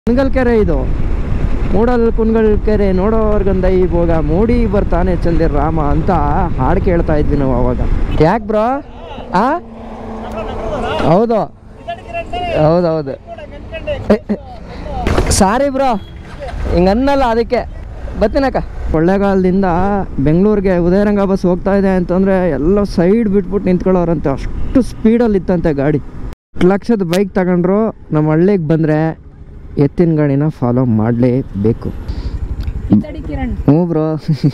ಕುಣಗಲ್ ಕೆರೆ ಇದು ಮೂಡಲ್ ಕುಣಗಲ್ ಕೆರೆ ನೋಡೋರ್ಗಂದ ಈ ಭೋಗ ಮೂಡಿ ಬರ್ತಾನೆ ಚಂದಿರ ರಾಮ ಅಂತ ಹಾಡು ಕೇಳ್ತಾ ಇದ್ವಿ ನಾವು ಅವಾಗ ಯಾಕೆ ಬ್ರೋ ಆ ಹೌದು ಹೌದೌದು ಸಾರಿ ಬ್ರೋ ಹಿಂಗನ್ನಲ್ಲ ಅದಕ್ಕೆ ಬರ್ತೀನಕ್ಕ ಕೊಳ್ಳೇಗಾಲದಿಂದ ಬೆಂಗಳೂರಿಗೆ ಉದಯರಂಗ ಬಸ್ ಹೋಗ್ತಾ ಇದೆ ಅಂತಂದರೆ ಎಲ್ಲ ಸೈಡ್ ಬಿಟ್ಬಿಟ್ಟು ನಿಂತ್ಕೊಳ್ಳೋರಂತೆ ಅಷ್ಟು ಸ್ಪೀಡಲ್ಲಿ ಇತ್ತಂತೆ ಗಾಡಿ ಹತ್ತು ಲಕ್ಷದ ಬೈಕ್ ತಗೊಂಡ್ರು ನಮ್ಮ ಹಳ್ಳಿಗೆ ಬಂದರೆ ಎತ್ತಿನ ಗಾಡಿನ ಫಾಲೋ ಮಾಡಲೇಬೇಕು ಹ್ಞೂ ಬ್ರೋ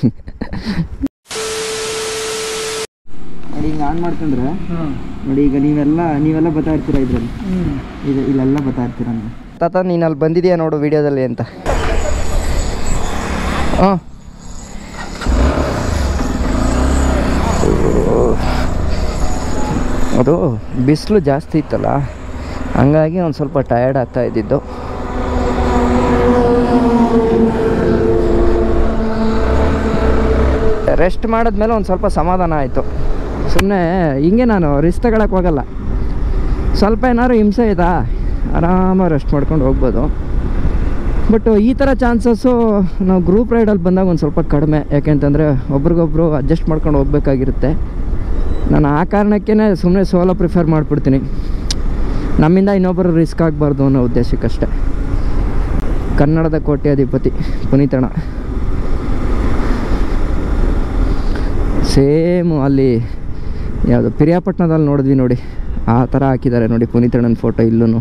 ನೋಡಿ ಹಿಂಗೆ ಆನ್ ಮಾಡ್ಕೊಂಡ್ರೆ ನೋಡಿ ಈಗ ನೀವೆಲ್ಲ ನೀವೆಲ್ಲ ಬರ್ತಾ ಇರ್ತೀರಾ ಇದರಲ್ಲಿ ಇದು ಇಲ್ಲೆಲ್ಲ ಬರ್ತಾ ಇರ್ತೀರ ನೀವು ತಾತ ನೀನು ಅಲ್ಲಿ ಬಂದಿದೆಯಾ ನೋಡು ವಿಡಿಯೋದಲ್ಲಿ ಅಂತ ಹಾಂ ಅದು ಬಿಸಿಲು ಜಾಸ್ತಿ ಇತ್ತಲ್ಲ ಹಂಗಾಗಿ ಒಂದು ಸ್ವಲ್ಪ ಟಯರ್ಡ್ ಆಗ್ತಾ ಇದ್ದಿದ್ದು ರೆಸ್ಟ್ ಮಾಡಿದ್ಮೇಲೆ ಒಂದು ಸ್ವಲ್ಪ ಸಮಾಧಾನ ಆಯಿತು ಸುಮ್ಮನೆ ಹಿಂಗೆ ನಾನು ರಿಸ್ಕ್ ತಗೊಳಕ್ಕೆ ಹೋಗಲ್ಲ ಸ್ವಲ್ಪ ಏನಾದ್ರು ಹಿಂಸೆ ಇದಾ ಆರಾಮಾಗಿ ರೆಸ್ಟ್ ಮಾಡ್ಕೊಂಡು ಹೋಗ್ಬೋದು ಬಟ್ ಈ ಥರ ಚಾನ್ಸಸ್ಸು ನಾವು ಗ್ರೂಪ್ ರೈಡಲ್ಲಿ ಬಂದಾಗ ಒಂದು ಸ್ವಲ್ಪ ಕಡಿಮೆ ಯಾಕೆಂತಂದರೆ ಒಬ್ರಿಗೊಬ್ರು ಅಡ್ಜಸ್ಟ್ ಮಾಡ್ಕೊಂಡು ಹೋಗ್ಬೇಕಾಗಿರುತ್ತೆ ನಾನು ಆ ಕಾರಣಕ್ಕೇ ಸುಮ್ಮನೆ ಸೋಲೋ ಪ್ರಿಫರ್ ಮಾಡಿಬಿಡ್ತೀನಿ ನಮ್ಮಿಂದ ಇನ್ನೊಬ್ಬರು ರಿಸ್ಕ್ ಆಗಬಾರ್ದು ಅನ್ನೋ ಉದ್ದೇಶಕ್ಕಷ್ಟೆ ಕನ್ನಡದ ಕೋಟ್ಯಾಧಿಪತಿ ಪುನೀತಣ ಸೇಮ್ ಅಲ್ಲಿ ಯಾವುದು ಪಿರಿಯಾಪಟ್ಟಣದಲ್ಲಿ ನೋಡಿದ್ವಿ ನೋಡಿ ಆ ಥರ ಹಾಕಿದ್ದಾರೆ ನೋಡಿ ಪುನೀತಣ್ಣನ ಫೋಟೋ ಇಲ್ಲೂ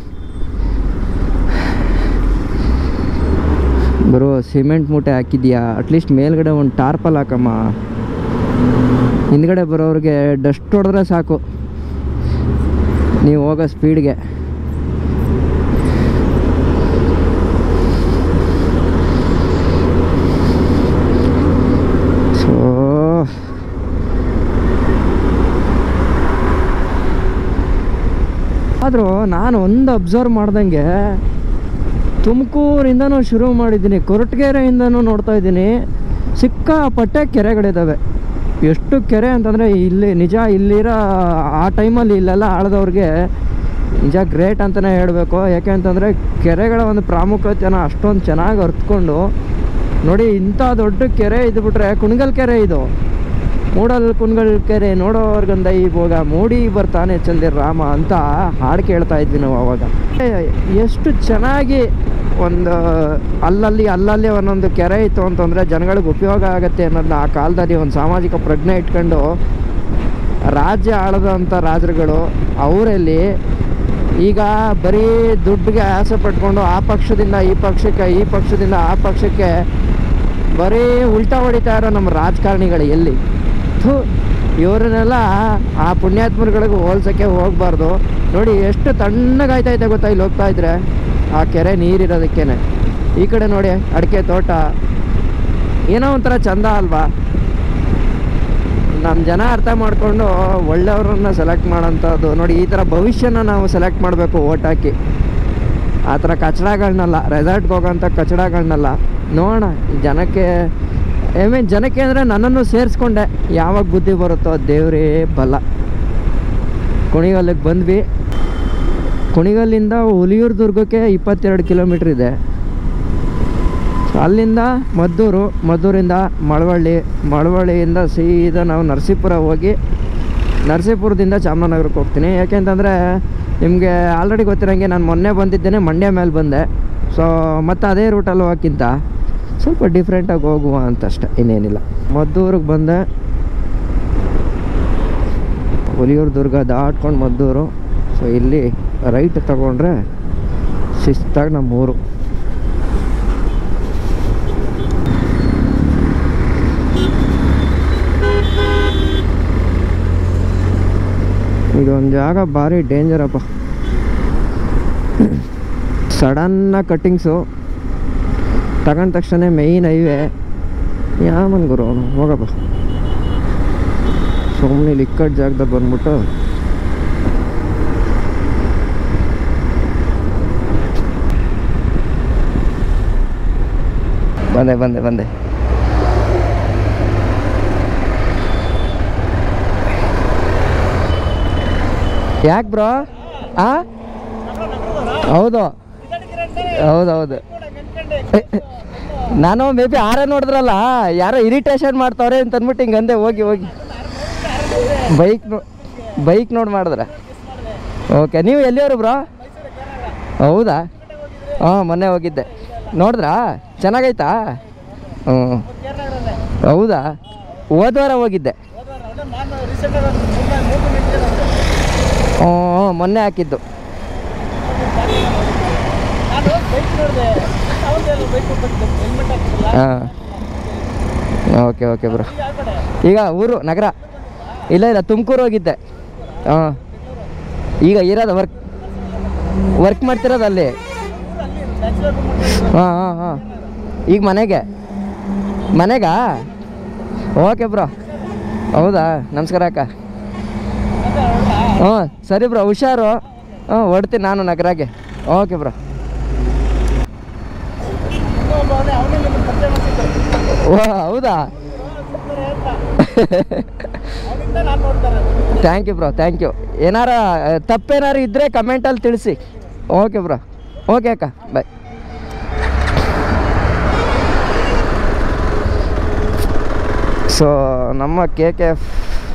ಬರೋ ಸಿಮೆಂಟ್ ಮೂಟೆ ಹಾಕಿದ್ಯಾ ಅಟ್ಲೀಸ್ಟ್ ಮೇಲ್ಗಡೆ ಒಂದು ಟಾರ್ಪಲ್ ಹಾಕಮ್ಮ ಹಿಂದ್ಗಡೆ ಬರೋರಿಗೆ ಡಸ್ಟ್ ಹೊಡೆದ್ರೆ ಸಾಕು ನೀವು ಹೋಗೋ ಸ್ಪೀಡ್ಗೆ ಸೊ ಆದರೂ ನಾನು ಒಂದು ಅಬ್ಸರ್ವ್ ಮಾಡ್ದಂಗೆ ತುಮಕೂರಿಂದನೂ ಶುರು ಮಾಡಿದ್ದೀನಿ ಕೊರಟಗೆರೆಯಿಂದನೂ ನೋಡ್ತಾ ಇದ್ದೀನಿ ಸಿಕ್ಕಾಪಟ್ಟೆ ಕೆರೆಗಳಿದ್ದಾವೆ ಎಷ್ಟು ಕೆರೆ ಅಂತಂದರೆ ಇಲ್ಲಿ ನಿಜ ಇಲ್ಲಿರೋ ಆ ಟೈಮಲ್ಲಿ ಇಲ್ಲೆಲ್ಲ ಆಳ್ದವ್ರಿಗೆ ನಿಜ ಗ್ರೇಟ್ ಅಂತಲೇ ಹೇಳಬೇಕು ಯಾಕೆ ಅಂತಂದರೆ ಕೆರೆಗಳ ಒಂದು ಪ್ರಾಮುಖ್ಯತೆನ ಅಷ್ಟೊಂದು ಚೆನ್ನಾಗಿ ಅರ್ಥಕೊಂಡು ನೋಡಿ ಇಂಥ ದೊಡ್ಡ ಕೆರೆ ಇದ್ಬಿಟ್ರೆ ಕುಣಗಲ್ ಕೆರೆ ಇದು ಮೂಡಲ್ ಕುಣಗಲ್ ಕೆರೆ ನೋಡೋರ್ಗಂದ ಈ ಭೋಗ ಮೂಡಿ ಬರ್ತಾನೆ ಚಂದಿರ ರಾಮ ಅಂತ ಹಾಡು ಕೇಳ್ತಾ ಇದ್ವಿ ನಾವು ಅವಾಗ ಏ, ಎಷ್ಟು ಚೆನ್ನಾಗಿ ಒಂದು ಅಲ್ಲಲ್ಲಿ ಅಲ್ಲಲ್ಲಿ ಒಂದೊಂದು ಕೆರೆ ಇತ್ತು ಅಂತಂದರೆ ಜನಗಳಿಗೆ ಉಪಯೋಗ ಆಗುತ್ತೆ ಅನ್ನೋದನ್ನ ಆ ಕಾಲದಲ್ಲಿ ಒಂದು ಸಾಮಾಜಿಕ ಪ್ರಜ್ಞೆ ಇಟ್ಕೊಂಡು ರಾಜ್ಯ ಆಳದಂಥ ರಾಜರುಗಳು ಅವರಲ್ಲಿ ಈಗ ಬರೀ ದುಡ್ಡಿಗೆ ಆಸೆ ಪಟ್ಕೊಂಡು ಆ ಪಕ್ಷದಿಂದ ಈ ಪಕ್ಷಕ್ಕೆ ಈ ಪಕ್ಷದಿಂದ ಆ ಪಕ್ಷಕ್ಕೆ ಬರೀ ಉಲ್ಟಾ ಹೊಡಿತಾ ಇರೋ ನಮ್ಮ ರಾಜಕಾರಣಿಗಳು ಎಲ್ಲಿ ಥು ಇವರನ್ನೆಲ್ಲ ಆ ಪುಣ್ಯಾತ್ಮರುಗಳಿಗೆ ಹೋಲ್ಸೋಕ್ಕೆ ಹೋಗಬಾರ್ದು ನೋಡಿ ಎಷ್ಟು ತಣ್ಣಗಾಯ್ತೈತೆ ಗೊತ್ತಾ ಇಲ್ಲಿ ಹೋಗ್ತಾ ಇದ್ರೆ ಆ ಕೆರೆ ನೀರಿರೋದಕ್ಕೇನೆ ಈ ಕಡೆ ನೋಡಿ ಅಡಿಕೆ ತೋಟ ಏನೋ ಒಂಥರ ಚಂದ ಅಲ್ವಾ ನಮ್ಮ ಜನ ಅರ್ಥ ಮಾಡಿಕೊಂಡು ಒಳ್ಳೆಯವ್ರನ್ನ ಸೆಲೆಕ್ಟ್ ಮಾಡೋಂಥದ್ದು ನೋಡಿ ಈ ಥರ ಭವಿಷ್ಯನ ನಾವು ಸೆಲೆಕ್ಟ್ ಮಾಡಬೇಕು ಓಟ್ ಹಾಕಿ ಆ ಥರ ಕಚಡಗಳನ್ನಲ್ಲ ರೆಸಾರ್ಟ್ಗೆ ಹೋಗೋಂಥ ಕಚಡಗಳನ್ನಲ್ಲ ನೋಡೋಣ ಈ ಜನಕ್ಕೆ ಐ ಮೀನ್ ಜನಕ್ಕೆ ಅಂದರೆ ನನ್ನನ್ನು ಸೇರಿಸ್ಕೊಂಡೆ ಯಾವಾಗ ಬುದ್ಧಿ ಬರುತ್ತೋ ದೇವರೇ ಬಲ ಕುಣಿಗಲ್ಲಿಗೆ ಬಂದ್ವಿ ಕುಣಿಗಲ್ಲಿಂದ ಹುಲಿಯೂರು ದುರ್ಗಕ್ಕೆ ಇಪ್ಪತ್ತೆರಡು ಕಿಲೋಮೀಟ್ರ್ ಇದೆ ಸೊ ಅಲ್ಲಿಂದ ಮದ್ದೂರು ಮದ್ದೂರಿಂದ ಮಳವಳ್ಳಿ ಮಳವಳ್ಳಿಯಿಂದ ಸೀದಾ ನಾವು ನರಸೀಪುರ ಹೋಗಿ ನರಸೀಪುರದಿಂದ ಚಾಮರಾಜನಗರಕ್ಕೆ ಹೋಗ್ತೀನಿ ಯಾಕೆಂತಂದರೆ ನಿಮಗೆ ಆಲ್ರೆಡಿ ಗೊತ್ತಿರೋಂಗೆ ನಾನು ಮೊನ್ನೆ ಬಂದಿದ್ದೇನೆ ಮಂಡ್ಯ ಮೇಲೆ ಬಂದೆ ಸೊ ಮತ್ತು ಅದೇ ರೂಟಲ್ಲಿ ಹೋಗೋಕ್ಕಿಂತ ಸ್ವಲ್ಪ ಡಿಫ್ರೆಂಟಾಗಿ ಹೋಗುವ ಅಂತಷ್ಟೆ ಇನ್ನೇನಿಲ್ಲ ಮದ್ದೂರಿಗೆ ಬಂದೆ ಹುಲಿಯೂರು ದುರ್ಗ ದಾಟ್ಕೊಂಡು ಮದ್ದೂರು ಸೊ ಇಲ್ಲಿ ರೈಟ್ ತಗೊಂಡ್ರೆ ಶಿಸ್ತಾಗಿ ನಮ್ಮ ಊರು ಇದೊಂದು ಜಾಗ ಭಾರಿ ಡೇಂಜರಪ್ಪ ಸಡನ್ನಾಗಿ ಕಟ್ಟಿಂಗ್ಸು ತಗೊಂಡ ತಕ್ಷಣ ಮೇಯ್ನ್ ಹೈವೇ ಯಾಮನ್ ಗುರು ಅವನು ಹೋಗಪ್ಪ ಸುಮ್ಮನೆ ಇಲ್ಲಿ ಇಕ್ಕಟ್ಟು ಜಾಗದಾಗ ಬಂದ್ಬಿಟ್ಟು ಬಂದೆ ಬಂದೆ ಬಂದೆ ಯಾಕೆ ಬ್ರೋ ಆ ಹೌದು ಹೌದೌದು ನಾನು ಮೇ ಬಿ ಆರ ನೋಡಿದ್ರಲ್ಲ ಯಾರೋ ಇರಿಟೇಷನ್ ಮಾಡ್ತಾವ್ರೆ ಅಂತ ಅಂದ್ಬಿಟ್ಟು ಹಿಂಗೆ ಅಂದೆ ಹೋಗಿ ಹೋಗಿ ಬೈಕ್ ನೋ ಬೈಕ್ ನೋಡಿ ಮಾಡಿದ್ರೆ ಓಕೆ ನೀವು ಎಲ್ಲಿಯವರು ಬ್ರೋ ಹೌದಾ ಹಾಂ ಮೊನ್ನೆ ಹೋಗಿದ್ದೆ ನೋಡಿದ್ರಾ ಚೆನ್ನಾಗೈತಾ ಹ್ಞೂ ಹೌದಾ ಹೋದ್ವಾರ ಹೋಗಿದ್ದೆ ಹ್ಞೂ ಹ್ಞೂ, ಮೊನ್ನೆ ಹಾಕಿದ್ದು ಹಾಂ ಓಕೆ ಓಕೆ ಬ್ರೋ ಈಗ ಊರು ನಗರ ಇಲ್ಲ ಇಲ್ಲ ತುಮಕೂರು ಹೋಗಿದ್ದೆ ಹಾಂ ಈಗ ಇರೋದು ವರ್ಕ್ ವರ್ಕ್ ಮಾಡ್ತಿರೋದು ಅಲ್ಲಿ ಹಾಂ ಹಾಂ ಹಾಂ ಈಗ ಮನೆಗೆ ಮನೆಗಾ ಓಕೆ ಬ್ರೋ ಹೌದಾ ನಮಸ್ಕಾರ ಅಕ್ಕ ಹ್ಞೂ ಸರಿ ಬ್ರೋ ಹುಷಾರು ಹ್ಞೂ ಹೊಡ್ತೀನಿ ನಾನು ನಗರಾಗೆ ಓಕೆ ಬ್ರೋ ಓ ಹೌದಾ thank you bro thank you ಏನಾರ ತಪ್ಪೇನಾರು ಇದ್ದರೆ ಕಮೆಂಟಲ್ಲಿ ತಿಳಿಸಿ ಓಕೆ ಬ್ರೋ ಓಕೆ ಅಕ್ಕ ಬಾಯ್ ಸೊ ನಮ್ಮ ಕೆ ಕೆ ಎಫ್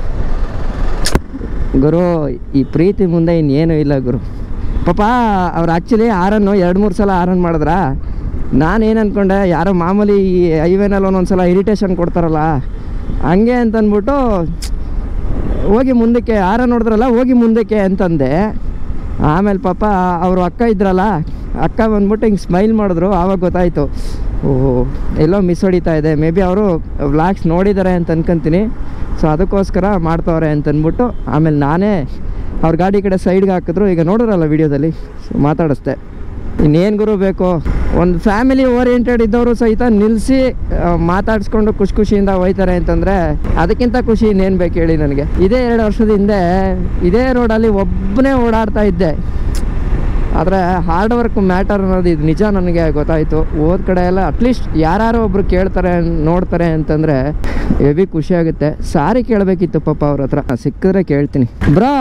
ಗುರು ಈ ಪ್ರೀತಿ ಮುಂದೆ ಇನ್ನೇನು ಇಲ್ಲ ಗುರು ಪಾಪ ಅವ್ರು ಆ್ಯಕ್ಚುಲಿ ಆರನ್ನು ಎರಡು ಮೂರು ಸಲ ಆರನ್ ಮಾಡಿದ್ರ ನಾನೇನು ಅಂದ್ಕೊಂಡೆ ಯಾರೋ ಮಾಮೂಲಿ ಈ ಹೈವೇನಲ್ಲಿ ಒಂದೊಂದು ಸಲ ಇರಿಟೇಷನ್ ಕೊಡ್ತಾರಲ್ಲ ಹಂಗೆ ಅಂತ ಅಂದ್ಬಿಟ್ಟು ಹೋಗಿ ಮುಂದಕ್ಕೆ ಆರ ನೋಡಿದ್ರಲ್ಲ ಹೋಗಿ ಮುಂದಕ್ಕೆ ಅಂತಂದೆ ಆಮೇಲೆ ಪಾಪ ಅವರು ಅಕ್ಕ ಇದ್ರಲ್ಲ ಅಕ್ಕ ಬಂದ್ಬಿಟ್ಟು ಹಿಂಗೆ ಸ್ಮೈಲ್ ಮಾಡಿದ್ರು ಆವಾಗ ಗೊತ್ತಾಯಿತು ಓಹೋ ಎಲ್ಲೋ ಮಿಸ್ ಹೊಡಿತಾ ಇದೆ ಮೇ ಬಿ ಅವರು ವ್ಲಾಗ್ಸ್ ನೋಡಿದ್ದಾರೆ ಅಂತ ಅನ್ಕೊಂತೀನಿ ಸೊ ಅದಕ್ಕೋಸ್ಕರ ಮಾಡ್ತವ್ರೆ ಅಂತ ಅಂದ್ಬಿಟ್ಟು ಆಮೇಲೆ ನಾನೇ ಅವ್ರ ಗಾಡಿ ಕಡೆ ಸೈಡ್ಗೆ ಹಾಕಿದ್ರು ಈಗ ನೋಡಿದ್ರಲ್ಲ ವಿಡಿಯೋದಲ್ಲಿ ಸೊ ಮಾತಾಡಿಸ್ದೆ ಇನ್ನೇನು ಗುರು ಬೇಕು ಒಂದು ಫ್ಯಾಮಿಲಿ ಓರಿಯೆಂಟೆಡ್ ಇದ್ದವರು ಸಹಿತ ನಿಲ್ಲಿಸಿ ಮಾತಾಡಿಸ್ಕೊಂಡು ಖುಷಿ ಖುಷಿಯಿಂದ ಹೋಯ್ತಾರೆ ಅಂತಂದರೆ ಅದಕ್ಕಿಂತ ಖುಷಿ ಇನ್ನೇನು ಬೇಕು ಹೇಳಿ ನನಗೆ ಇದೇ ಎರಡು ವರ್ಷದ ಹಿಂದೆ ಇದೇ ರೋಡಲ್ಲಿ ಒಬ್ಬನೇ ಓಡಾಡ್ತಾ ಇದ್ದೆ ಆದರೆ ಹಾರ್ಡ್ ವರ್ಕ್ ಮ್ಯಾಟರ್ ಅನ್ನೋದು ಇದು ನಿಜ ನನಗೆ ಗೊತ್ತಾಯಿತು ಹೋದ ಕಡೆ ಎಲ್ಲ ಅಟ್ಲೀಸ್ಟ್ ಯಾರು ಒಬ್ರು ಕೇಳ್ತಾರೆ ನೋಡ್ತಾರೆ ಅಂತಂದರೆ ಹೆವಿ ಖುಷಿ ಆಗುತ್ತೆ ಸಾರಿ ಕೇಳಬೇಕಿತ್ತು ಪಾಪ ಅವ್ರ ಹತ್ರ ಸಿಕ್ಕಿದ್ರೆ ಕೇಳ್ತೀನಿ ಬ್ರಾ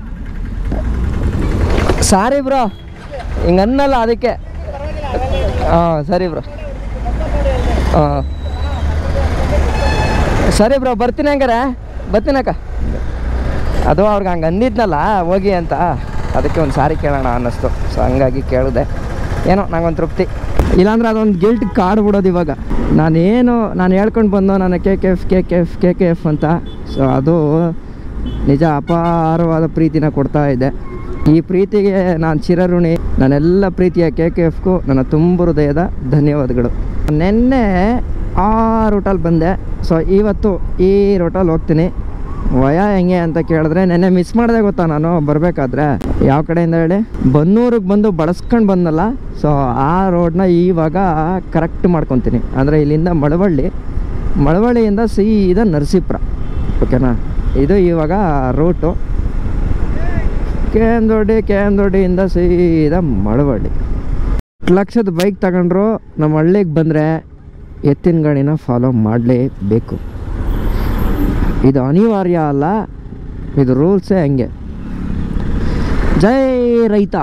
ಸಾರಿ ಬ್ರೋ ಹಿಂಗೆ ಅನ್ನಲ್ಲ ಅದಕ್ಕೆ ಹಾಂ ಸರಿ ಬ್ರೋ ಹಾಂ ಸರಿ ಬ್ರೋ ಬರ್ತೀನಿ ಹಂಗಾರೆ ಬರ್ತೀನಕ್ಕ ಅದು ಅವ್ರಿಗೆ ಹಂಗೆ ಅಂದಿದ್ನಲ್ಲ ಹೋಗಿ ಅಂತ ಅದಕ್ಕೆ ಒಂದು ಸಾರಿ ಕೇಳೋಣ ಅನ್ನಿಸ್ತು ಸೊ ಹಂಗಾಗಿ ಕೇಳಿದೆ ಏನೋ ನಂಗೊಂದು ತೃಪ್ತಿ ಇಲ್ಲಾಂದ್ರೆ ಅದೊಂದು ಗಿಲ್ಟ್ ಕಾಡ್ಬಿಡೋದು ಇವಾಗ ನಾನೇನು ನಾನು ಹೇಳ್ಕೊಂಡು ಬಂದು ನಾನು K K F K K F K K F ಅಂತ ಸೊ ಅದು ನಿಜ ಅಪಾರವಾದ ಪ್ರೀತಿನ ಕೊಡ್ತಾ ಇದೆ ಈ ಪ್ರೀತಿಗೆ ನಾನು ಚಿರಋಣಿ ನನ್ನೆಲ್ಲ ಪ್ರೀತಿಯ ಕೆ ಕೆ ಎಫ್ಗೂ ನನ್ನ ತುಂಬ ಹೃದಯದ ಧನ್ಯವಾದಗಳು ನಿನ್ನೆ ಆ ರೂಟಲ್ಲಿ ಬಂದೆ ಸೊ ಇವತ್ತು ಈ ರೂಟಲ್ಲಿ ಹೋಗ್ತೀನಿ ವಯ ಹೆಂಗೆ ಅಂತ ಕೇಳಿದ್ರೆ ನೆನ್ನೆ ಮಿಸ್ ಮಾಡಿದೆ ಗೊತ್ತಾ ನಾನು ಬರಬೇಕಾದ್ರೆ ಯಾವ ಕಡೆಯಿಂದ ಹೇಳಿ ಬನ್ನೂರಿಗೆ ಬಂದು ಬಳಸ್ಕೊಂಡು ಬಂದಲ್ಲ ಸೊ ಆ ರೋಡ್ನ ಇವಾಗ ಕರೆಕ್ಟ್ ಮಾಡ್ಕೊತೀನಿ ಅಂದರೆ ಇಲ್ಲಿಂದ ಮಳವಳ್ಳಿ ಮಳವಳ್ಳಿಯಿಂದ ಸೀದಾ ನರಸೀಪುರ ಓಕೆನಾ ಇದು ಇವಾಗ route K M Doddi K M ದೊಡ್ಡಿಯಿಂದ ಸೀದಾ ಮಳವಳ್ಳಿ ಹತ್ತು ಲಕ್ಷದ ಬೈಕ್ ತಗೊಂಡ್ರು ನಮ್ಮ ಹಳ್ಳಿಗೆ ಬಂದರೆ ಎತ್ತಿನ ಗಾಡಿನ ಫಾಲೋ ಮಾಡಲೇಬೇಕು ಇದು ಅನಿವಾರ್ಯ ಅಲ್ಲ ಇದು ರೂಲ್ಸೇ ಹಂಗೆ ಜೈ ರೈತ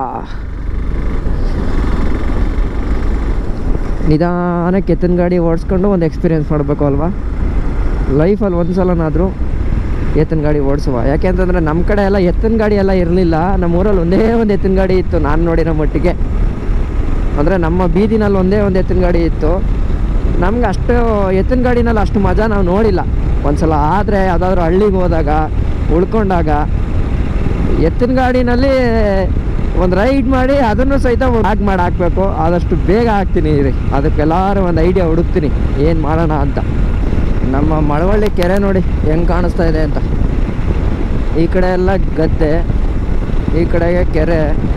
ನಿಧಾನಕ್ಕೆ ಎತ್ತಿನ ಗಾಡಿ ಓಡಿಸ್ಕೊಂಡು ಒಂದು ಎಕ್ಸ್ಪೀರಿಯೆನ್ಸ್ ಮಾಡಬೇಕು ಅಲ್ವಾ ಲೈಫಲ್ಲಿ ಒಂದು ಸಲನಾದರೂ ಎತ್ತಿನ ಗಾಡಿ ಓಡಿಸುವ ಯಾಕೆಂತಂದರೆ ನಮ್ಮ ಕಡೆ ಎಲ್ಲ ಎತ್ತಿನ ಗಾಡಿ ಎಲ್ಲ ಇರಲಿಲ್ಲ ನಮ್ಮ ಊರಲ್ಲಿ ಒಂದೇ ಒಂದು ಎತ್ತಿನ ಗಾಡಿ ಇತ್ತು ನಾನು ನೋಡಿರೋ ಮಟ್ಟಿಗೆ ಅಂದರೆ ನಮ್ಮ ಬೀದಿನಲ್ಲಿ ಒಂದೇ ಒಂದು ಎತ್ತಿನ ಗಾಡಿ ಇತ್ತು ನಮ್ಗೆ ಅಷ್ಟು ಎತ್ತಿನ ಗಾಡಿನಲ್ಲಿ ಅಷ್ಟು ಮಜಾ ನಾವು ನೋಡಿಲ್ಲ ಒಂದ್ಸಲ ಆದರೆ ಯಾವುದಾದ್ರೂ ಹಳ್ಳಿಗೆ ಹೋದಾಗ ಉಳ್ಕೊಂಡಾಗ ಎತ್ತಿನ ಗಾಡಿನಲ್ಲಿ ಒಂದು ರೈಡ್ ಮಾಡಿ ಅದನ್ನು ಸಹಿತ ಹಾಕ್ ಮಾಡಿ ಹಾಕಬೇಕು ಆದಷ್ಟು ಬೇಗ ಹಾಕ್ತೀನಿ ರೀ ಅದಕ್ಕೆಲ್ಲರೂ ಒಂದು ಐಡಿಯಾ ಹುಡುಕ್ತೀನಿ ಏನು ಮಾಡೋಣ ಅಂತ ನಮ್ಮ ಮಳವಳ್ಳಿ ಕೆರೆ ನೋಡಿ ಹೆಂಗೆ ಕಾಣಿಸ್ತಾ ಇದೆ ಅಂತ ಈ ಕಡೆ ಎಲ್ಲ ಗದ್ದೆ ಈ ಕಡೆಗೆ ಕೆರೆ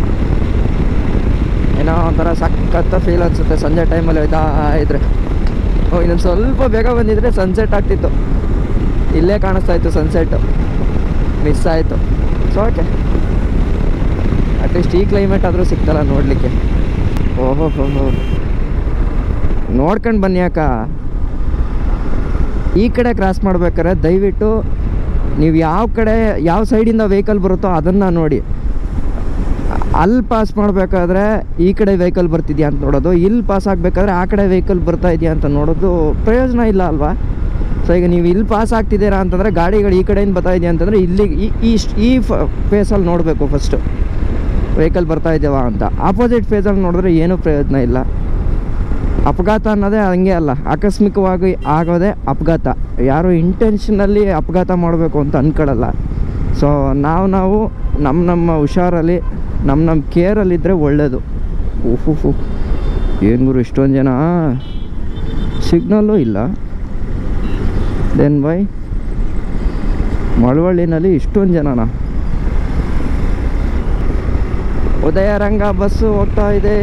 ಏನೋ ಒಂಥರ ಸಖತ್ತ ಫೀಲ್ ಅನಿಸುತ್ತೆ ಸಂಜೆ ಟೈಮಲ್ಲಿ ಹೋಯ್ತಾ ಇದ್ರೆ ಓ ಇನ್ನೊಂದು ಸ್ವಲ್ಪ ಬೇಗ ಬಂದಿದ್ರೆ ಸನ್ಸೆಟ್ ಆಗ್ತಿತ್ತು ಇಲ್ಲೇ ಕಾಣಿಸ್ತಾ ಇತ್ತು ಸನ್ಸೆಟ್ಟು ಮಿಸ್ ಆಯಿತು ಸೊ ಓಕೆ ಅಟ್ಲೀಸ್ಟ್ ಈ ಕ್ಲೈಮೇಟ್ ಆದರೂ ಸಿಗ್ತಲ್ಲ ನೋಡಲಿಕ್ಕೆ ಓಹೋ ಹೋ ಹೋ ನೋಡ್ಕೊಂಡು ಬನ್ನಿ ಅಕ್ಕ ಈ ಕಡೆ ಕ್ರಾಸ್ ಮಾಡ್ಬೇಕಾದ್ರೆ ದಯವಿಟ್ಟು ನೀವು ಯಾವ ಕಡೆ ಯಾವ ಸೈಡಿಂದ ವೆಹಿಕಲ್ ಬರುತ್ತೋ ಅದನ್ನು ನೋಡಿ ಅಲ್ಲಿ ಪಾಸ್ ಮಾಡಬೇಕಾದ್ರೆ ಈ ಕಡೆ ವೆಹಿಕಲ್ ಬರ್ತಿದ್ಯಾ ಅಂತ ನೋಡೋದು ಇಲ್ಲಿ ಪಾಸ್ ಆಗಬೇಕಾದ್ರೆ ಆ ಕಡೆ ವೆಹಿಕಲ್ ಬರ್ತಾ ಇದೆಯಾ ಅಂತ ನೋಡೋದು ಪ್ರಯೋಜನ ಇಲ್ಲ ಅಲ್ವಾ ಸೊ ಈಗ ನೀವು ಇಲ್ಲಿ ಪಾಸ್ ಆಗ್ತಿದ್ದೀರಾ ಅಂತಂದರೆ ಗಾಡಿಗಳು ಈ ಕಡೆಯಿಂದ ಬರ್ತಾ ಇದೆಯಾ ಅಂತಂದರೆ ಇಲ್ಲಿ ಈ ಈ ಈ ಫೇಸಲ್ಲಿ ನೋಡಬೇಕು ಫಸ್ಟು ವೆಹಿಕಲ್ ಬರ್ತಾ ಇದ್ದೇವಾ ಅಂತ ಆಪೋಸಿಟ್ ಫೇಸಲ್ಲಿ ನೋಡಿದ್ರೆ ಏನೂ ಪ್ರಯೋಜನ ಇಲ್ಲ ಅಪಘಾತ ಅನ್ನೋದೇ ಹಂಗೆ ಅಲ್ಲ ಆಕಸ್ಮಿಕವಾಗಿ ಆಗೋದೇ ಅಪಘಾತ ಯಾರು ಇಂಟೆನ್ಷನಲ್ಲಿ ಅಪಘಾತ ಮಾಡಬೇಕು ಅಂತ ಅಂದ್ಕೊಳ್ಳಲ್ಲ ಸೊ ನಾವು ನಾವು ನಮ್ಮ ನಮ್ಮ ಹುಷಾರಲ್ಲಿ ನಮ್ಮ ನಮ್ಮ ಕೇರಲ್ಲಿದ್ದರೆ ಒಳ್ಳೆಯದು ಉಫು ಏನು ಗುರು ಇಷ್ಟೊಂದು ಜನ ಸಿಗ್ನಲ್ಲು ಇಲ್ಲ ದೆನ್ ಬೈ ಮಳವಳ್ಳಿನಲ್ಲಿ ಇಷ್ಟೊಂದು ಜನನ ಉದಯರಂಗ ಬಸ್ಸು ಹೋಗ್ತಾ ಇದೆ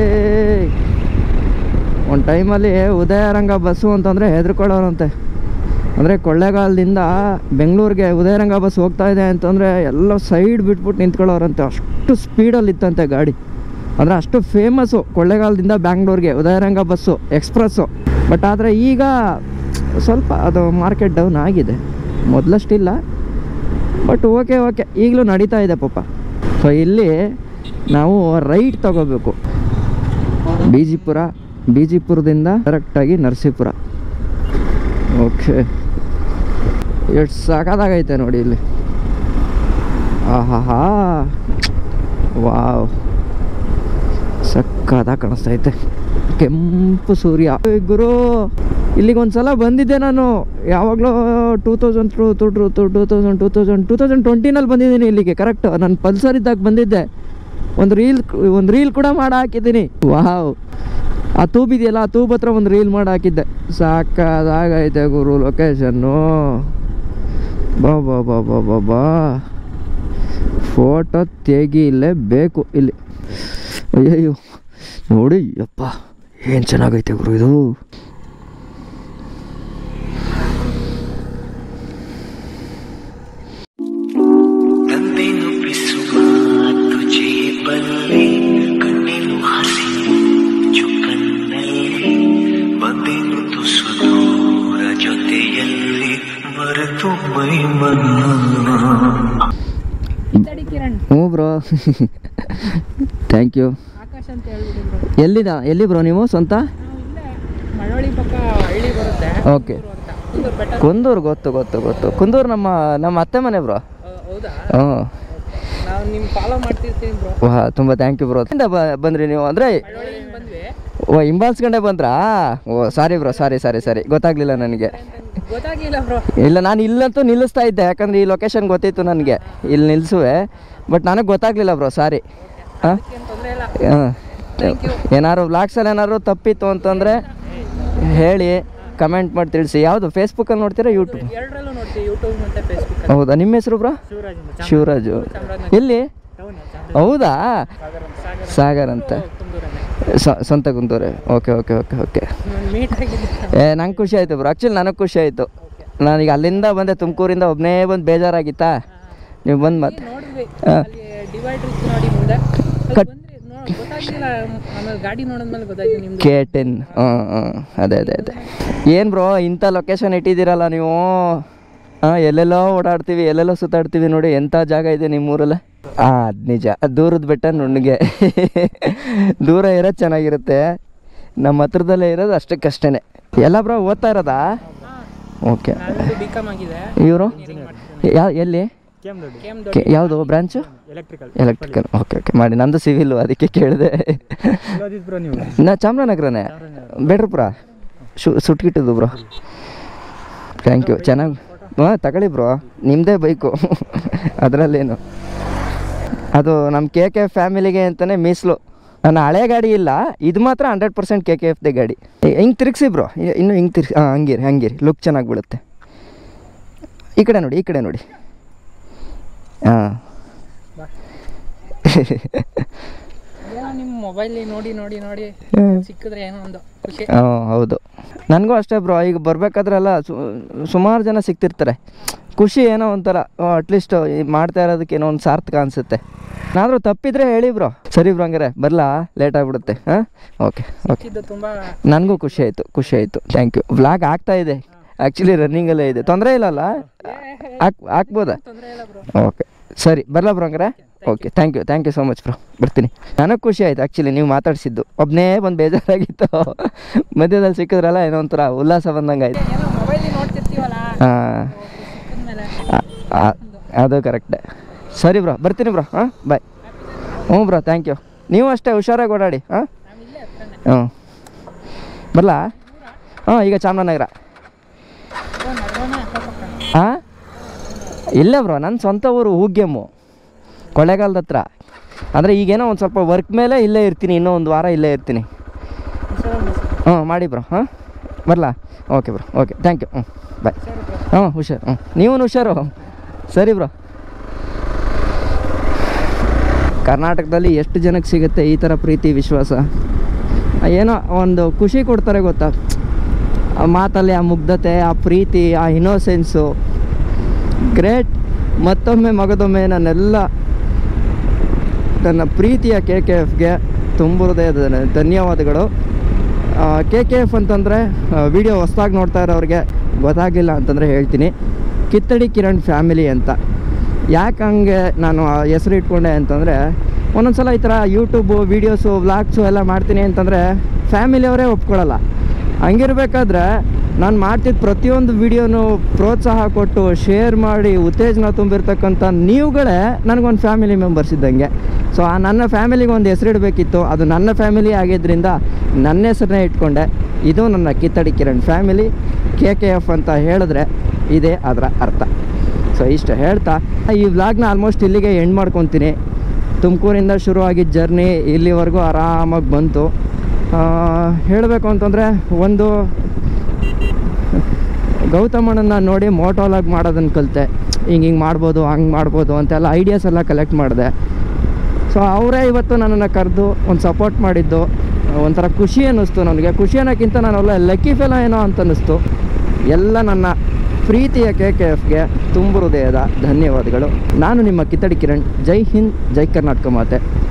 ಒಂದು ಟೈಮಲ್ಲಿ ಉದಯರಂಗ ಬಸ್ಸು ಅಂತಂದರೆ ಹೆದರ್ಕೊಳ್ಳೋರಂತೆ ಅಂದರೆ ಕೊಳ್ಳೇಗಾಲದಿಂದ ಬೆಂಗಳೂರಿಗೆ ಉದಯರಂಗ ಬಸ್ ಹೋಗ್ತಾ ಇದೆ ಅಂತಂದರೆ ಎಲ್ಲ ಸೈಡ್ ಬಿಟ್ಬಿಟ್ಟು ನಿಂತ್ಕೊಳ್ಳೋರಂತೆ ಅಷ್ಟು ಸ್ಪೀಡಲ್ಲಿ ಇತ್ತಂತೆ ಗಾಡಿ ಅಂದರೆ ಅಷ್ಟು ಫೇಮಸ್ಸು ಕೊಳ್ಳೇಗಾಲದಿಂದ ಬ್ಯಾಂಗ್ಳೂರಿಗೆ ಉದಯರಂಗ ಬಸ್ಸು ಎಕ್ಸ್ಪ್ರೆಸ್ಸು ಬಟ್ ಆದರೆ ಈಗ ಸ್ವಲ್ಪ ಅದು ಮಾರ್ಕೆಟ್ ಡೌನ್ ಆಗಿದೆ ಮೊದಲಷ್ಟಿಲ್ಲ ಬಟ್ ಓಕೆ ಓಕೆ ಈಗಲೂ ನಡೀತಾ ಇದೆ ಪಾಪ ಸೊ ಇಲ್ಲಿ ನಾವು ರೈಟ್ ತಗೋಬೇಕು ಬಿಜಿಪುರ ಬಿಜಿಪುರದಿಂದ ಡೈರೆಕ್ಟಾಗಿ ನರಸೀಪುರ ಓಕೆ ಎಷ್ಟು ಸಾಕಾಗೈತೆ ನೋಡಿ ಇಲ್ಲಿ ಆಹಾ ವಾವ್ ಸಕ್ಕದಾಗ ಕಾಣಿಸ್ತೈತೆ ಕೆಂಪು ಸೂರ್ಯ ಏ ಗುರು ಇಲ್ಲಿಗೆ ಒಂದ್ಸಲ ಬಂದಿದ್ದೆ ನಾನು ಯಾವಾಗಲೂ two thousand two two two two two thousand two thousand two thousand ಟ್ವೆಂಟಿನಲ್ಲಿ ಬಂದಿದ್ದೀನಿ ಇಲ್ಲಿಗೆ ಕರೆಕ್ಟ್ ನಾನು ಪಲ್ಸರ್ ಇದ್ದಾಗ ಬಂದಿದ್ದೆ ಒಂದು ರೀಲ್ ಒಂದು ರೀಲ್ ಕೂಡ ಮಾಡಿ ಹಾಕಿದ್ದೀನಿ ವಾವ್ ಆ ತೂಬ್ ಇದೆಯಲ್ಲ ಆ ತೂಬ್ ಹತ್ರ ಒಂದು ರೀಲ್ ಮಾಡಿ ಹಾಕಿದ್ದೆ ಸಾಕಾಗೈತೆ ಗುರು ಲೊಕೇಶನ್ನು ಬಾ ಬಾ ಬಾ ಬಾ ಬಾ ಬಾ ಫೋಟೋ ತೆಗಿಲೇಬೇಕು ಇಲ್ಲಿ ಅಯ್ಯಯ್ಯೋ ನೋಡಿ ಯಪ್ಪ ಏನು ಚೆನ್ನಾಗೈತೆ ಗುರು ಇದು ತಂದೆನು ಬಿಸುವ ತುಜೆ ಬಲ್ಲೆ ಕಣ್ಣಿನು ಹಸಿರು ಚುಕ್ಕನ್ನಲ್ಲಿ ಬಂದೆನು ತುಸು ದೂರ ಜೊತೆಯಲ್ಲಿ ಮರೆತು ಮೈಮನ್ನ ತಡಿ ಕಿರಣ್ ಹ್ಞೂ ಬ್ರೋ ಥ್ಯಾಂಕ್ ಯು ಆಕಾಶ್ ಅಂತ ಹೇಳ್ಬಿಡಿ ಬ್ರೋ ಎಲ್ಲಿದ ಎಲ್ಲಿ ಬ್ರೋ ನೀವು ಸ್ವಂತ ನಾವು ಇಲ್ಲೇ ಮಳವಳ್ಳಿ ಪಕ್ಕ ಹಳ್ಳಿ ಬರುತ್ತೆ ಓಕೆ ಕುಂದೂರು ಅಂತ ಕುಂದೂರು ಬೆಟ್ಟ ಕುಂದೂರು ಗೊತ್ತು ಗೊತ್ತು ಗೊತ್ತು ಕುಂದೂರು ನಮ್ಮ ನಮ್ಮ ಅತ್ತೆ ಮನೆ ಬ್ರೋ ಆ, ಹೌದಾ ಹ್ಞೂ ನಾವು ನಿಮ್ಮ ಫಾಲೋ ಮಾಡ್ತಿರ್ತೀನಿ ಬ್ರೋ ವಾ ತುಂಬ ಥ್ಯಾಂಕ್ ಯು ಬ್ರೋ ಬಂದ್ರಿ ನೀವು ಅಂದರೆ ಮಳವಳ್ಳಿಯಿಂದ ಬಂದ್ವಿ ಓ ಹಿಂಬಾಲ್ಸ್ಕೊಂಡೆ ಬಂದ್ರಾ ಓ ಸಾರಿ ಬ್ರೋ ಸಾರಿ ಸಾರಿ ಸಾರಿ ಗೊತ್ತಾಗ್ಲಿಲ್ಲ ನನಗೆ ಗೊತ್ತಾಗಿಲ್ಲ ಬ್ರೋ ಇಲ್ಲ ನಾನು ಇಲ್ಲಂತೂ ನಿಲ್ಲಿಸ್ತಾ ಇದ್ದೆ ಯಾಕಂದ್ರೆ ಈ ಲೊಕೇಶನ್ ಗೊತ್ತಿತ್ತು ನನಗೆ ಇಲ್ಲಿ ನಿಲ್ಲಿಸುವೆ ಬಟ್ ನನಗೆ ಗೊತ್ತಾಗ್ಲಿಲ್ಲ ಬ್ರೋ ಸಾರಿ ಹಾಂ ಏನು ತೊಂದರೆ ಇಲ್ಲ ಹಾಂ ಏನಾದ್ರು ವ್ಲಾಗ್ಸಲ್ಲಿ ಏನಾದ್ರು ತಪ್ಪಿತ್ತು ಅಂತಂದರೆ ಹೇಳಿ ಕಮೆಂಟ್ ಮಾಡಿ ತಿಳಿಸಿ ಯಾವುದು ಫೇಸ್ಬುಕ್ಕಲ್ಲಿ ನೋಡ್ತೀರಾ ಯೂಟ್ಯೂಬ್ ಎರಡರಲ್ಲೂ ನೋಡ್ತೀವಿ ಯೂಟ್ಯೂಬ್ ಮತ್ತೆ ಫೇಸ್ಬುಕ್ ಹೌದಾ ನಿಮ್ಮ ಹೆಸರು ಬ್ರೋ ಶಿವರಾಜ್ ಅಂತ ಶಿವರಾಜು ಎಲ್ಲಿ ಟೌನ್ ಹೌದಾ ಸಾಗರ ಸಾಗರ ಸಾಗರ್ ಅಂತ ಕುಂದೂರನೇ ಸ- ಸ್ವಂತ ಕುಂತೂರೆ ಓಕೆ ಓಕೆ ಓಕೆ ಓಕೆ ನಾನು ಮೀಟ್ ಆಗಿದ್ದೆ ಏ ನಂಗೆ ಖುಷಿ ಆಯಿತು ಬ್ರೋ ಆ್ಯಕ್ಚುಲಿ ನನಗೆ ಖುಷಿ ಆಯಿತು ನಾನೀಗ ಅಲ್ಲಿಂದ ಬಂದೆ ತುಮಕೂರಿಂದ ಒಬ್ಬನೇ ಬಂದು ಬೇಜಾರಾಗಿತ್ತಾ ನೀವು ಬಂದು ಮತ್ತೆ ನೋಡಿದ್ವಿ ಹಾ. ಅಲ್ಲಿ ಡಿವೈಡರ್ ಇತ್ತು ನೋಡಿ ಮುಂದೆ ಅಲ್ಲಿ ಕಟ್- ಬಂದ್ರಿ ನೋ ಗೊತ್ತಾಗ್ಲಿಲ್ಲ ಆಮೇಲೆ ಗಾಡಿ ನೋಡಿದ್ಮೇಲೆ ಗೊತ್ತಾಯ್ತು ನಿಮ್ದು ಕೆ ಟೆನ್ ಹಾಂ ಹಾಂ ಅದೇ ಅದೇ ಅದೇ ಏನು ಬ್ರೋ ಇಂಥ ಲೊಕೇಶನ್ ಇಟ್ಟಿದ್ದೀರಲ್ಲ ನೀವು ಹಾಂ ಎಲ್ಲೆಲ್ಲೋ ಓಡಾಡ್ತೀವಿ ಎಲ್ಲೆಲ್ಲೋ ಸುತ್ತಾಡ್ತೀವಿ ನೋಡಿ ಎಂಥ ಜಾಗ ಇದೆ ನಿಮ್ಮೂರಲ್ಲ ಹಾಂ ಅದು ನಿಜ ದೂರದ ಬೆಟ್ಟ ನುಣ್ಣಗೆ ದೂರ ಇರೋದು ಚೆನ್ನಾಗಿರುತ್ತೆ ನಮ್ಮ ಹತ್ರದಲ್ಲೇ ಇರೋದು ಅಷ್ಟಕ್ಕಷ್ಟೇ ಎಲ್ಲ ಬ್ರೋ ಓದ್ತಾ ಇರೋದಾ ಓಕೆ ನಾನು ಬಿ ಕಾಮ್ ಆಗಿದೆ ಇವರು ಯಾ ಎಲ್ಲಿ ಕೆಮ್ ಕೆ- ಯಾವುದು branch electrical electrical okay okay ಮಾಡಿ ನಂದು ಸಿವಿಲ್ ಅದಕ್ಕೆ ಕೇಳಿದೆ ಬ್ರೋ ನೀವು ನಾ ಚಾಮರಾಜನಗರನೇ ಬೇಡ್ರಪುರ ಶು ಸುಟ್ಕಿಟ್ಟಿದ್ದು ಬ್ರೋ ಥ್ಯಾಂಕ್ ಯು ಚೆನ್ನಾಗಿ ಹಾಂ ತಗೊಳ್ಳಿ ಬ್ರೋ ನಿಮ್ಮದೇ ಬೈಕು ಅದರಲ್ಲೇನು ಅದು ನಮ್ಮ ಕೆ ಕೆ ಎಫ್ ಫ್ಯಾಮಿಲಿಗೆ ಅಂತಲೇ ಮೀಸಲು ನನ್ನ ಹಳೆ ಗಾಡಿ ಇಲ್ಲ ಇದು ಮಾತ್ರ ಹಂಡ್ರೆಡ್ ಪರ್ಸೆಂಟ್ ಕೆ ಕೆ ಎಫ್ದೇ ಗಾಡಿ ಹಿಂಗೆ ತಿರುಗಿಸಿ ಬ್ರೋ ಇನ್ನು ಹಿಂಗೆ ತಿರ್ಸಿ ಹಾಂ ಹಂಗಿರಿ ಹಂಗಿರಿ ಲುಕ್ ಚೆನ್ನಾಗಿ ಬೀಳುತ್ತೆ ಈ ಕಡೆ ನೋಡಿ ಈ ಕಡೆ ನೋಡಿ ಹಾಂ ಏನೋ ನಿಮ್ಮ ಮೊಬೈಲ್ ನೋಡಿ ನೋಡಿ ನೋಡಿ ಸಿಕ್ಕಿದ್ರೆ ಏನೋ ಒಂದು ಖುಷಿ ಹಾಂ ಹೌದು ನನಗೂ ಅಷ್ಟೇ ಬ್ರೋ ಈಗ ಬರಬೇಕಾದ್ರೆಲ್ಲ ಸುಮಾರು ಜನ ಸಿಗ್ತಿರ್ತಾರೆ ಖುಷಿ ಏನೋ ಒಂಥರ ಅಟ್ಲೀಸ್ಟ್ ಮಾಡ್ತಾ ಇರೋದಕ್ಕೆ ಏನೋ ಒಂದು ಸಾರ್ಥಕ ಅನಿಸುತ್ತೆ ಏನಾದರೂ ತಪ್ಪಿದ್ರೆ ಹೇಳಿ ಬ್ರೋ ಸರಿ ಬ್ರೋ ಹಂಗಾರೆ ಬರಲಾ ಲೇಟ್ ಆಗಿಬಿಡುತ್ತೆ ಹಾಂ ಓಕೆ ಓಕೆ ಇದು ತುಂಬಾ ನನಗೂ ಖುಷಿ ಆಯಿತು ಖುಷಿ ಆಯಿತು ಥ್ಯಾಂಕ್ ಯು ವ್ಲಾಗ್ ಆಗ್ತಾ ಇದೆ ಆ್ಯಕ್ಚುಲಿ ರನ್ನಿಂಗಲ್ಲೇ ಇದೆ ತೊಂದರೆ ಇಲ್ಲಲ್ಲ ಹಾಕ್ ಹಾಕ್ಬೋದಾ ತೊಂದರೆ ಇಲ್ಲ ಬ್ರೋ ಓಕೆ ಸರಿ ಬರಲ್ಲ ಬ್ರೋ ಹಂಗಾರೆ okay thank you thank you so much bro ಬರ್ತೀನಿ ನನಗೆ ಖುಷಿ ಆಯ್ತು ಆ್ಯಕ್ಚುಲಿ ನೀವು ಮಾತಾಡಿಸಿದ್ದು ಒಬ್ಬನೇ ಬಂದು ಬೇಜಾರಾಗಿತ್ತು ಮಧ್ಯದಲ್ಲಿ ಸಿಕ್ಕಿದ್ರಲ್ಲ ಏನೋ ಒಂಥರ ಉಲ್ಲಾಸ ಬಂದಂಗೆ ಆಯ್ತು ಏನೋ ಮೊಬೈಲ್ ನೋಡ್ತಿರ್ತೀವಲ್ಲ ಹಾಂ ಸಿಕ್ಕಿದ್ಮೇಲೆ ಅದು ಕರೆಕ್ಟೇ ಸರಿ ಬ್ರೋ ಬರ್ತೀನಿ ಬ್ರೋ ಹಾಂ ಬಾಯ್ ಹ್ಞೂ ಬ್ರೋ ಥ್ಯಾಂಕ್ ಯು ನೀವು ಅಷ್ಟೇ ಹುಷಾರಾಗಿ ಓಡಾಡಿ ಹಾಂ ನಾವು ಇಲ್ಲೇ ಹತ್ರನೇ ಹ್ಞೂ ಬರಲಾ ಹಾಂ ಈಗ ಚಾಮರಾಜನಗರ ಓ, ನಡ್ರೋಣ ಅಕ್ಕಪಕ್ಕ ಹಾಂ ಇಲ್ಲೇ ಬ್ರೋ ನನ್ನ ಸ್ವಂತ ಊರು ಹೂಗ್ಯಮ್ಮು ಕೊಳ್ಳೇಗಾಲದ ಹತ್ರ ಅಂದರೆ ಈಗೇನೋ ಒಂದು ಸ್ವಲ್ಪ ವರ್ಕ್ ಮೇಲೆ ಇಲ್ಲೇ ಇರ್ತೀನಿ ಇನ್ನೂ ಒಂದು ವಾರ ಇಲ್ಲೇ ಇರ್ತೀನಿ ಹ್ಞೂ ಮಾಡಿ ಬ್ರೋ ಹಾಂ ಬರಲಾ okay bro okay thank you ಹ್ಞೂ ಬಾಯ್ ಹ್ಞೂ ಹುಷಾರು ಹ್ಞೂ ನೀವು ಹುಷಾರು ಸರಿ ಬ್ರೋ ಕರ್ನಾಟಕದಲ್ಲಿ ಎಷ್ಟು ಜನಕ್ಕೆ ಸಿಗುತ್ತೆ ಈ ಥರ ಪ್ರೀತಿ ವಿಶ್ವಾಸ ಏನೋ ಒಂದು ಖುಷಿ ಕೊಡ್ತಾರೆ ಗೊತ್ತಾ ಆ ಮಾತಲ್ಲಿ ಆ ಮುಗ್ಧತೆ ಆ ಪ್ರೀತಿ ಆ ಇನೋಸೆನ್ಸು ಗ್ರೇಟ್ ಮತ್ತೊಮ್ಮೆ ಮಗದೊಮ್ಮೆ ನನ್ನೆಲ್ಲ ನನ್ನ ಪ್ರೀತಿಯ ಕೆ ಕೆ ಎಫ್ಗೆ ತುಂಬ ಹೃದಯದ ಧನ್ಯವಾದಗಳು ಕೆ ಕೆ ಎಫ್ ಅಂತಂದರೆ ವಿಡಿಯೋ ಹೊಸ್ದಾಗಿ ನೋಡ್ತಾ ಇರೋರಿಗೆ ಗೊತ್ತಾಗಿಲ್ಲ ಅಂತಂದರೆ ಹೇಳ್ತೀನಿ ಕಿತ್ತಡಿ ಕಿರಣ್ ಫ್ಯಾಮಿಲಿ ಅಂತ ಯಾಕೆ ಹಂಗೆ ನಾನು ಆ ಹೆಸರು ಇಟ್ಕೊಂಡೆ ಅಂತಂದರೆ ಒಂದೊಂದು ಸಲ ಈ ಥರ ಯೂಟ್ಯೂಬು ವೀಡಿಯೋಸು ವ್ಲಾಗ್ಸು ಎಲ್ಲ ಮಾಡ್ತೀನಿ ಅಂತಂದರೆ ಫ್ಯಾಮಿಲಿಯವರೇ ಒಪ್ಕೊಳ್ಳಲ್ಲ ಹಂಗಿರ್ಬೇಕಾದ್ರೆ ನಾನು ಮಾಡ್ತಿದ್ದ ಪ್ರತಿಯೊಂದು ವಿಡಿಯೋನು ಪ್ರೋತ್ಸಾಹ ಕೊಟ್ಟು ಶೇರ್ ಮಾಡಿ ಉತ್ತೇಜನ ತುಂಬಿರ್ತಕ್ಕಂಥ ನೀವುಗಳೇ ನನಗೊಂದು ಫ್ಯಾಮಿಲಿ ಮೆಂಬರ್ಸ್ ಇದ್ದಂಗೆ ಸೊ ಆ ನನ್ನ ಫ್ಯಾಮಿಲಿಗೆ ಒಂದು ಹೆಸರಿಡಬೇಕಿತ್ತು ಅದು ನನ್ನ ಫ್ಯಾಮಿಲಿ ಆಗಿದ್ದರಿಂದ ನನ್ನ ಹೆಸರನ್ನೇ ಇಟ್ಕೊಂಡೆ ಇದು ನನ್ನ ಕಿತ್ತಡಿ Kiran family K K F ಅಂತ ಹೇಳಿದ್ರೆ ಇದೇ ಅದರ ಅರ್ಥ ಸೊ ಇಷ್ಟು ಹೇಳ್ತಾ ಈ ವ್ಲಾಗ್ನ ಆಲ್ಮೋಸ್ಟ್ ಇಲ್ಲಿಗೆ ಎಂಡ್ ಮಾಡ್ಕೊತೀನಿ ತುಮಕೂರಿಂದ ಶುರುವಾಗಿದ್ದ ಜರ್ನಿ ಇಲ್ಲಿವರೆಗೂ ಆರಾಮಾಗಿ ಬಂತು ಹೇಳಬೇಕು ಅಂತಂದರೆ ಒಂದು ಗೌತಮಣ್ಣನ ನೋಡಿ ಮೋಟೋಲಾಗ್ ಮಾಡೋದನ್ನು ಕಲಿತೆ ಹಿಂಗೆ ಹಿಂಗೆ ಮಾಡ್ಬೋದು ಹಂಗೆ ಮಾಡ್ಬೋದು ಅಂತೆಲ್ಲ ಐಡಿಯಾಸ್ ಎಲ್ಲ ಕಲೆಕ್ಟ್ ಮಾಡಿದೆ ಸೊ ಅವರೇ ಇವತ್ತು ನನ್ನನ್ನು ಕರೆದು ಒಂದು ಸಪೋರ್ಟ್ ಮಾಡಿದ್ದು ಒಂಥರ ಖುಷಿ ಅನ್ನಿಸ್ತು ನನಗೆ ಖುಷಿ ಅನ್ನೋಕ್ಕಿಂತ ನಾನೆಲ್ಲ ಲಕ್ಕಿ ಫೆಲ ಏನೋ ಅಂತ ಅನ್ನಿಸ್ತು ಎಲ್ಲ ನನ್ನ ಪ್ರೀತಿಯ ಕೆ ಕೆ ಎಫ್ಗೆ ತುಂಬ ಹೃದಯದ ಧನ್ಯವಾದಗಳು ನಾನು ನಿಮ್ಮ ಕಿತ್ತಡಿ ಕಿರಣ್ ಜೈ ಹಿಂದ್ ಜೈ ಕರ್ನಾಟಕ ಮಾತೆ